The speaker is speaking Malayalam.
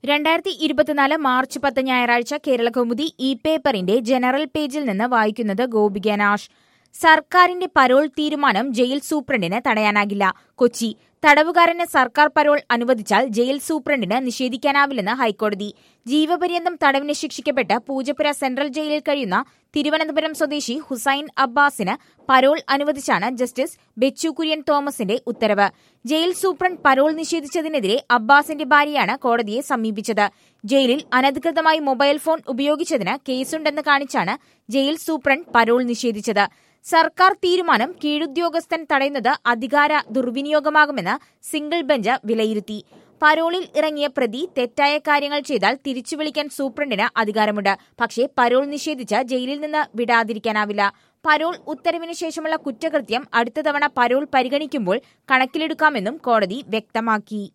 രണ്ടായിരത്തി ഇരുപത്തിനാല് മാർച്ച് പത്ത് ഞായറാഴ്ച കേരള കൗമുദി ഇ പേപ്പറിന്റെ ജനറൽ പേജിൽ നിന്ന് വായിക്കുന്നത് ഗോപിക നാഷ് സർക്കാരിന്റെ പരോൾ തീരുമാനം ജയിൽ സൂപ്രണ്ടിന് തടയാനാകില്ല കൊച്ചി തടവുകാരന് സർക്കാർ പരോൾ അനുവദിച്ചാൽ ജയിൽ സൂപ്രണ്ടിന് നിഷേധിക്കാനാവില്ലെന്ന് ഹൈക്കോടതി ജീവപര്യന്തം തടവിന് ശിക്ഷിക്കപ്പെട്ട് പൂജപ്പുര സെൻട്രൽ ജയിലിൽ കഴിയുന്ന തിരുവനന്തപുരം സ്വദേശി ഹുസൈൻ അബ്ബാസിന് പരോൾ അനുവദിച്ചാണ് ജസ്റ്റിസ് ബെച്ചു കുര്യൻ തോമസിന്റെ ഉത്തരവ് ജയിൽ സൂപ്രണ്ട് പരോൾ നിഷേധിച്ചതിനെതിരെ അബ്ബാസിന്റെ ഭാര്യയാണ് കോടതിയെ സമീപിച്ചത് ജയിലിൽ അനധികൃതമായി മൊബൈൽ ഫോൺ ഉപയോഗിച്ചതിന് കേസുണ്ടെന്ന് കാണിച്ചാണ് ജയിൽ സൂപ്രണ്ട് പരോൾ നിഷേധിച്ചത് സർക്കാർ തീരുമാനം കീഴുദ്യോഗസ്ഥൻ തടയുന്നത് അധികാര ദുർവിനിയോഗമാകുമെന്ന് സിംഗിൾ ബെഞ്ച് വിലയിരുത്തി പരോളിൽ ഇറങ്ങിയ പ്രതി തെറ്റായ കാര്യങ്ങൾ ചെയ്താൽ തിരിച്ചു വിളിക്കാൻ സൂപ്രണ്ടിന് അധികാരമുണ്ട് പക്ഷേ പരോൾ നിഷേധിച്ച് ജയിലിൽ നിന്ന് വിടാതിരിക്കാനാവില്ല പരോൾ ഉത്തരവിന് ശേഷമുള്ള കുറ്റകൃത്യം അടുത്ത തവണ പരോൾ പരിഗണിക്കുമ്പോൾ കണക്കിലെടുക്കാമെന്നും കോടതി വ്യക്തമാക്കി